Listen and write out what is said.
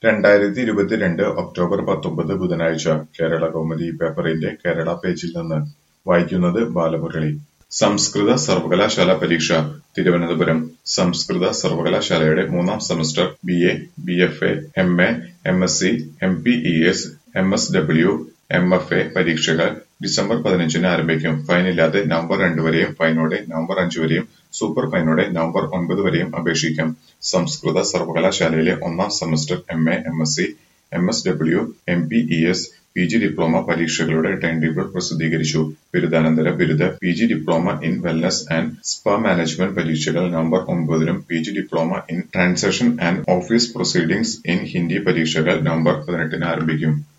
രണ്ടായിരത്തി ഇരുപത്തിരണ്ട് ഒക്ടോബർ പത്തൊമ്പത് ബുധനാഴ്ച കേരള കൗമുദി പേപ്പറിന്റെ കേരള പേജിൽ നിന്ന് വായിക്കുന്നത് ബാലമുരളി സംസ്കൃത സർവകലാശാല പരീക്ഷ തിരുവനന്തപുരം സംസ്കൃത സർവകലാശാലയുടെ മൂന്നാം semester B A B F A M A M S C M P E S M S W M F A പരീക്ഷകൾ ഡിസംബർ പതിനഞ്ചിന് ആരംഭിക്കും ഫൈനില്ലാതെ നവംബർ രണ്ട് വരെയും ഫൈനോടെ നവംബർ അഞ്ച് വരെയും സൂപ്പർ ഫൈനോടെ നവംബർ ഒൻപത് വരെയും അപേക്ഷിക്കാം സംസ്കൃത സർവകലാശാലയിലെ ഒന്നാം semester M A M S C M S W M P E S P G diploma പരീക്ഷകളുടെ ടൈം ടേബിൾ പ്രസിദ്ധീകരിച്ചു ബിരുദാനന്തര ബിരുദ P G diploma in wellness and spa management പരീക്ഷകൾ നവംബർ ഒൻപതിനും P G diploma in transaction and office proceedings in Hindi പരീക്ഷകൾ November പതിനെട്ടിന് ആരംഭിക്കും